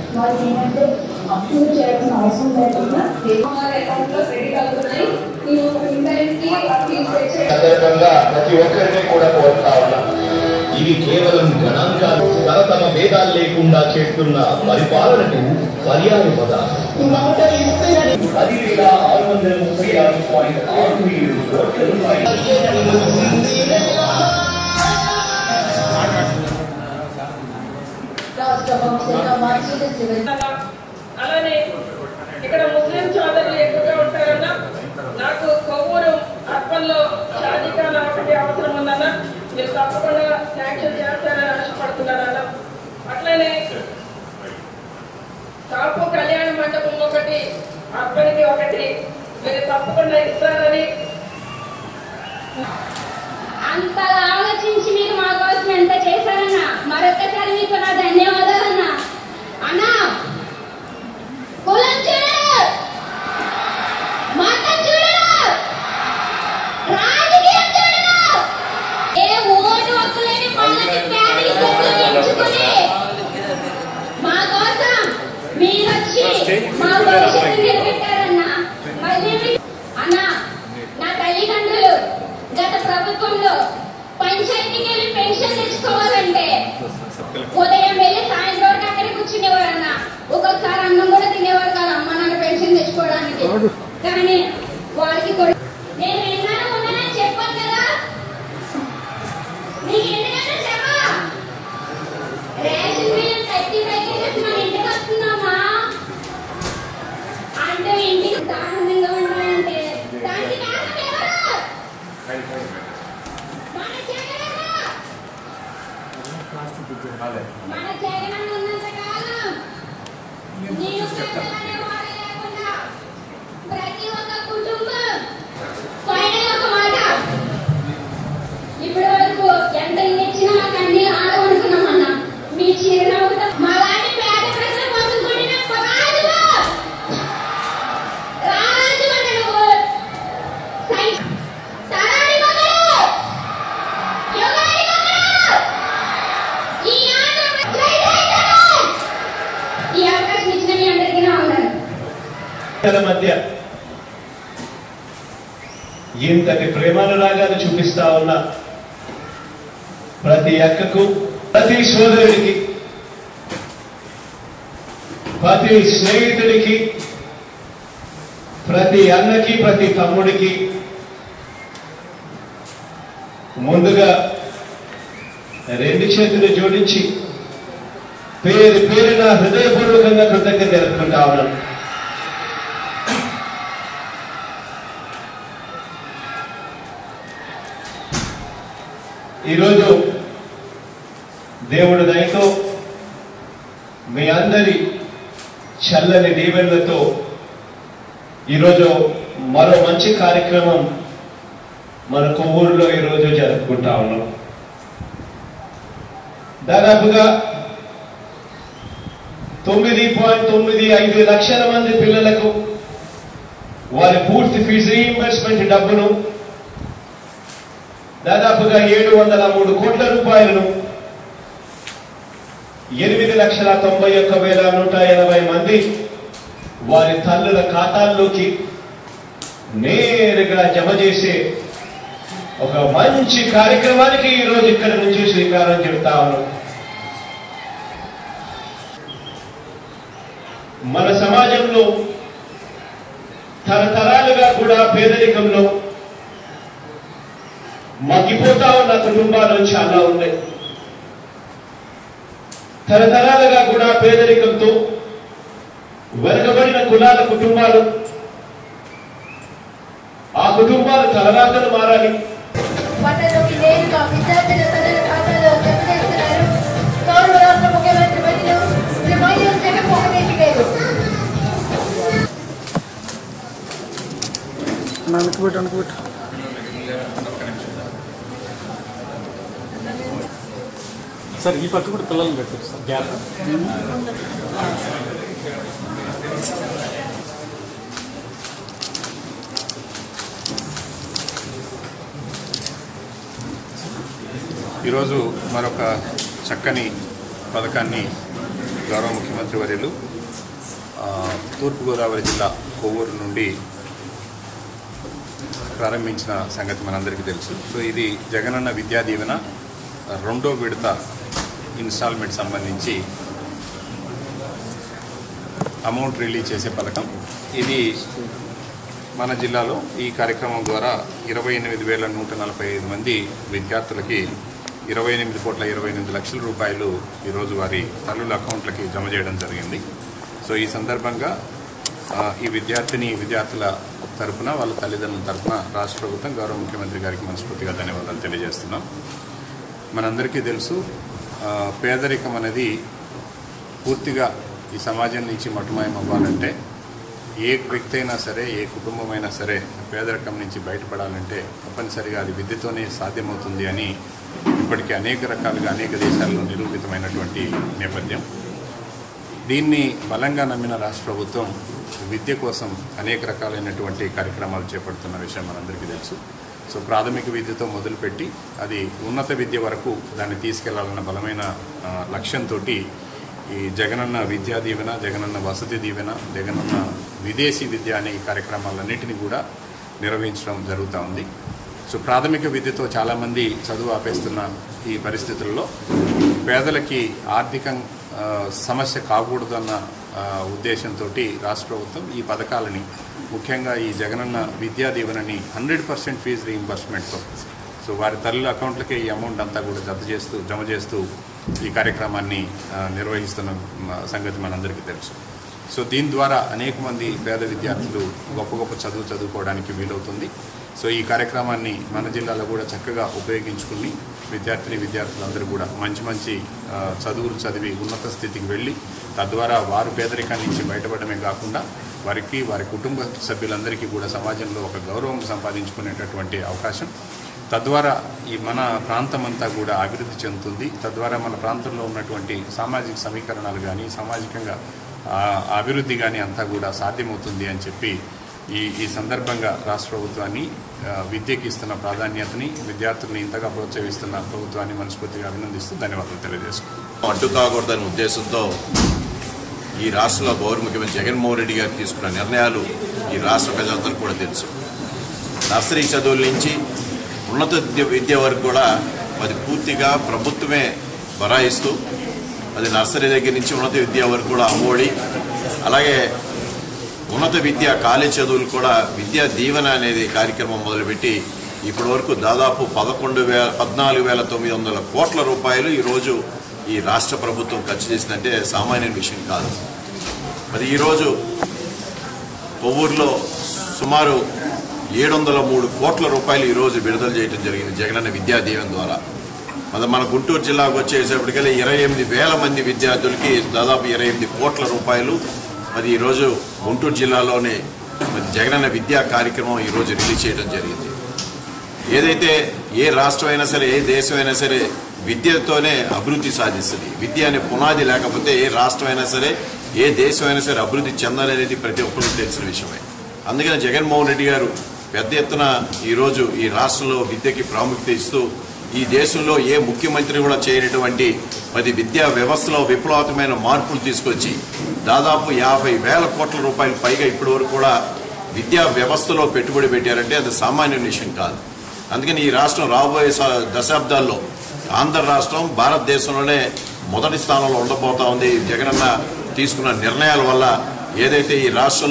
వాళ్ళకి ఏంటంటే అప్రూవ్ చేయాల్సిన అవసరం లేకుండా అకౌంట్లో క్రెడిట్ అవుతున్నాయి ನೀವು ఇంటర్కి ఫీజు పే చేయాలి సందర్భంగా ప్రతి ఒక్కరిని కూడా కోరుతా ఉన్నా ఇవి కేవలం గణాంకాలు తరతమ భేదాలు లేకుండా చేస్తున్న పరిపాలనకు పర్యాయ పదాలు పది వేల ఆరు వందల ముప్పై ఆరు పాయింట్ ఆరు ఏడు కోట్ల రూపాయలు రాష్ట్ర వంశంగా మార్చిన చివరి అలా అలానే ఇక్కడ ముస్లిం సోదరులు ఎక్కువగా ఉంటారన్న నాకు కొవ్వూరు అర్బన్లో షాదీఖాన ఒకటి అవసరం ఉందన్న మీరు తప్పకుండా శాంక్షన్ చేస్తారని ఆశపడుతున్నానన్న అట్లనే కాపు కళ్యాణ మండపం ఒకటి అర్బన్కి ఒకటి మీరు తప్పకుండా ఇస్తారని అంతగా ఆలోచించి మీరు మా కోసం ఎంత చేశారన్నా మరొకసారి మీకు నా ధన్యవాదాలన్నా అన్నా కులం చూడరు మతం చూడరు రాజకీయం చూడరు ఏ ఓటు హక్కులేని పనులకి పేదరికంలో ఎంచుకుని మా కోసం మీరు వచ్చి మా భవిష్యత్తు నిలబెట్టారన్నా మళ్ళీ మీ- అన్నా నా తల్లిదండ్రులు గత ప్రభుత్వంలో పంచాయతీకి వెళ్ళి పెన్షన్ తెచ్చుకోవాలంటే ఉదయం వెళ్ళి సాయంత్రం వరకు అక్కడ కూర్చునేవారన్న ఒక్కొక్కసారి అన్నం కూడా తినేవారు కాదు అమ్మ నాన్న పెన్షన్ తెచ్చుకోవడానికి కానీ వాళ్ళకి కూడా నేను విన్నాను ఉన్నానని చెప్పాను కదా నీకు ఎందుకంటే చెప్పా రేషన్ బియ్యం థర్టీ ఫైవ్ కేజెస్ మన ఇంటికి వస్తుందమ్మా అంటే ఇంటికి దారుణంగా ఉండాలంటే దానికి కారణం ఎవరు మన జగనన్న మన జగనన్న ఉన్నంత కాలం నీవు పెద్దలనే వాడు లేకుండా ప్రతి ఒక్క కుటుంబం ఫైనల్ ఒక మాట ఇప్పటి వరకు ఎంత ఇచ్చినా మాకు అన్ని ఆడమనుకున్నామన్నా మీ చిరునవ్వుతో మా లాంటి పేద ప్రజల కోసం కొట్టిన రాజు రాజు అంటే నువ్వు సై- తరాడి మగడు యుగాడి మగడు ఈ ఆంధ్రప్రదేశ్ జై జై జగన్! ఈ అవకాశం ఇచ్చిన మీ అందరికీ నా వందనాలు. ఇద్దరి మధ్య ఇంతటి ప్రేమానురాగాలు చూపిస్తా ఉన్న ప్రతి అక్కకు ప్రతి సోదరుడికి ప్రతి స్నేహితుడికి ప్రతి అన్నకి ప్రతి తమ్ముడికి ముందుగా రెండు చేతులు జోడించి పేరు పేరున హృదయపూర్వకంగా కృతజ్ఞత తెలుపుకుంటా ఉన్నాను ఈరోజు దేవుడు దయతో మీ అందరి చల్లని దీవెనలతో ఈరోజు మరో మంచి కార్యక్రమం మన కొవ్వూరులో ఈరోజు జరుపుకుంటా ఉన్నాం దాదాపుగా తొమ్మిది పాయింట్ తొమ్మిది ఐదు లక్షల మంది పిల్లలకు వారి పూర్తి ఫీజు రీఇంబర్స్మెంట్ డబ్బును దాదాపుగా ఏడు వందల మూడు కోట్ల రూపాయలను ఎనిమిది లక్షల తొంభై ఒక్క వేల నూట ఎనభై మంది వారి తల్లుల ఖాతాల్లోకి నేరుగా జమ చేసే ఒక మంచి కార్యక్రమానికి ఈ రోజు ఇక్కడ నుంచి శ్రీకారం చుడతా ఉన్నాం మన సమాజంలో తరతరాలుగా కూడా పేదరికంలో మగ్గిపోతా ఉన్న కుటుంబాలు చాలా ఉన్నాయి తరతరాలుగా కూడా పేదరికంతో వెనకబడిన కులాల కుటుంబాలు ఆ కుటుంబాలు తలరాతలు మారాలి పట్టణంలోకి నేరుగా విద్యార్థుల తల్లుల ఖాతాలో జమ చేస్తున్నారు గౌరవ రాష్ట్ర ముఖ్యమంత్రి వర్యులు శ్రీ వైఎస్ జగన్మోహన్ రెడ్డి గారు అనుకోబెట్టు అనుకోబెట్టు సార్ ఈ పక్క కూడా పిల్లల్ని పెట్టారు సార్ గ్యాప్ ఈరోజు మరొక చక్కని పథకాన్ని గౌరవ ముఖ్యమంత్రి వర్యులు ఆ, తూర్పుగోదావరి జిల్లా కొవ్వూరు నుండి ప్రారంభించిన సంగతి మనందరికీ తెలుసు సో ఇది జగనన్న విద్యా దీవెన రెండో విడత ఇన్స్టాల్మెంట్ సంబంధించి అమౌంట్ రిలీజ్ చేసే పథకం ఇది మన జిల్లాలో ఈ కార్యక్రమం ద్వారా ఇరవై ఎనిమిది వేల నూట నలభై ఐదు మంది విద్యార్థులకి ఇరవై ఎనిమిది కోట్ల ఇరవై ఎనిమిది లక్షల రూపాయలు ఈరోజు వారి తల్లుల అకౌంట్లకి జమ చేయడం జరిగింది సో ఈ సందర్భంగా ఆ, ఈ విద్యార్థిని విద్యార్థుల తరపున వాళ్ళ తల్లిదండ్రుల తరపున రాష్ట్ర ప్రభుత్వం గౌరవ ముఖ్యమంత్రి గారికి మనస్ఫూర్తిగా ధన్యవాదాలు తెలియజేస్తున్నాం మనందరికీ తెలుసు ఆ, పేదరికం అనేది పూర్తిగా ఈ సమాజం నుంచి మటుమాయం అవ్వాలంటే ఏ వ్యక్తి అయినా సరే ఏ కుటుంబం అయినా సరే పేదరికం నుంచి బయటపడాలంటే తప్పనిసరిగా అది విద్యతోనే సాధ్యమవుతుంది అని ఇప్పటికీ అనేక రకాలుగా అనేక దేశాల్లో నిరూపితమైనటువంటి నేపథ్యం దీన్ని బలంగా నమ్మిన రాష్ట్ర ప్రభుత్వం విద్య కోసం అనేక రకాలైనటువంటి కార్యక్రమాలు చేపడుతున్న విషయం మనందరికీ తెలుసు సో ప్రాథమిక విద్యతో మొదలుపెట్టి అది ఉన్నత విద్య వరకు దాన్ని తీసుకెళ్లాలన్న బలమైన ఆ, లక్ష్యంతో ఈ జగనన్న విద్యా దీవెన జగనన్న వసతి దీవెన జగనన్న విదేశీ విద్య అనే ఈ కార్యక్రమాలన్నింటినీ కూడా నిర్వహించడం జరుగుతూ ఉంది సో ప్రాథమిక విద్యతో చాలామంది చదువు ఆపేస్తున్న ఈ పరిస్థితుల్లో పేదలకి ఆర్థిక ఆ, సమస్య కాకూడదు అన్న ఉద్దేశంతో రాష్ట్ర ప్రభుత్వం ఈ పథకాలని ముఖ్యంగా ఈ జగనన్న విద్యా దీవెనని హండ్రెడ్ పర్సెంట్ ఫీజు రీయింబర్స్మెంట్తో సో వారి తల్లుల అకౌంట్లకే ఈ అమౌంట్ అంతా కూడా జత చేస్తూ జమ చేస్తూ ఈ కార్యక్రమాన్ని ఆ, నిర్వహిస్తున్న మ- సంగతి మనందరికీ తెలుసు సో దీని ద్వారా అనేక మంది పేద విద్యార్థులు గొప్ప గొప్ప చదువు చదువుకోవడానికి వీలవుతుంది సో ఈ కార్యక్రమాన్ని మన జిల్లాలో కూడా చక్కగా ఉపయోగించుకుని విద్యార్థిని విద్యార్థులందరూ కూడా మంచి మంచి ఆ, చదువులు చదివి ఉన్నత స్థితికి వెళ్ళి తద్వారా వారు పేదరికం నుంచి బయటపడమే కాకుండా వారికి వారి కుటుంబ సభ్యులందరికీ కూడా సమాజంలో ఒక గౌరవం సంపాదించుకునేటటువంటి అవకాశం తద్వారా ఈ మన ప్రాంతం అంతా కూడా అభివృద్ధి చెందుతుంది తద్వారా మన ప్రాంతంలో ఉన్నటువంటి సామాజిక సమీకరణాలు కానీ సామాజికంగా ఆ, అభివృద్ధి కానీ అంతా కూడా సాధ్యమవుతుంది అని చెప్పి ఈ ఈ సందర్భంగా రాష్ట్ర ప్రభుత్వాన్ని ఆ, విద్యకి ఇస్తున్న ప్రాధాన్యతని విద్యార్థుల్ని ఇంతగా ప్రోత్సహిస్తున్న ప్రభుత్వాన్ని మనస్ఫూర్తిగా అభినందిస్తూ ధన్యవాదాలు తెలియజేసుకుంటాను అడ్డు కాకూడదనే ఉద్దేశంతో ఈ రాష్ట్రంలో గౌరవ ముఖ్యమంత్రి జగన్మోహన్ రెడ్డి గారు తీసుకున్న నిర్ణయాలు ఈ రాష్ట్ర ప్రజలందరికీ కూడా తెలుసు నర్సరీ చదువుల నుంచి ఉన్నత విద్య విద్య వరకు కూడా అది పూర్తిగా ప్రభుత్వమే బరాయిస్తూ అది నర్సరీ దగ్గర నుంచి ఉన్నత విద్య వరకు కూడా అమ్మఒడి అలాగే ఉన్నత విద్య కాలేజ్ చదువులు కూడా విద్యా దీవెన అనేది కార్యక్రమం మొదలుపెట్టి ఇప్పటి వరకు దాదాపు పదకొండు వేల పద్నాలుగు వేల తొమ్మిది వందల కోట్ల రూపాయలు ఈరోజు ఈ రాష్ట్ర ప్రభుత్వం ఖర్చు చేసిందంటే సామాన్య విషయం కాదు మరి ఈరోజు కొవ్వూరులో సుమారు ఏడు వందల మూడు కోట్ల రూపాయలు ఈరోజు విడుదల చేయడం జరిగింది జగనన్న విద్యా దీవెన ద్వారా మరి మన గుంటూరు జిల్లాకు వచ్చేసేపటికల్లా ఇరవై ఎనిమిది వేల మంది విద్యార్థులకి దాదాపు ఇరవై ఎనిమిది కోట్ల రూపాయలు మరి ఈరోజు గుంటూరు జిల్లాలోనే మరి జగనన్న విద్యా కార్యక్రమం ఈరోజు రిలీజ్ చేయడం జరిగింది ఏదైతే ఏ రాష్ట్రం అయినా సరే ఏ దేశం అయినా సరే విద్యతోనే అభివృద్ధి సాధిస్తుంది విద్య అనే పునాది లేకపోతే ఏ రాష్ట్రం అయినా సరే ఏ దేశం అయినా సరే అభివృద్ధి చెందాలనేది ప్రతి ఒక్కరికి తెలిసిన విషయమే అందుకని జగన్మోహన్ రెడ్డి గారు పెద్ద ఎత్తున ఈరోజు ఈ రాష్ట్రంలో విద్యకి ప్రాముఖ్యత ఇస్తూ ఈ దేశంలో ఏ ముఖ్యమంత్రి కూడా చేయనటువంటి మరి విద్యా వ్యవస్థలో విప్లవాత్మకమైన మార్పులు తీసుకొచ్చి దాదాపు యాభై వేల కోట్ల రూపాయలు పైగా ఇప్పటి వరకు కూడా విద్యా వ్యవస్థలో పెట్టుబడి పెట్టారంటే అది సామాన్య విషయం కాదు అందుకని ఈ రాష్ట్రం రాబోయే స- దశాబ్దాల్లో ఆంధ్ర రాష్ట్రం భారతదేశంలోనే మొదటి స్థానంలో ఉండబోతా ఉంది జగనన్న తీసుకున్న నిర్ణయాల వల్ల ఏదైతే ఈ రాష్ట్రంలో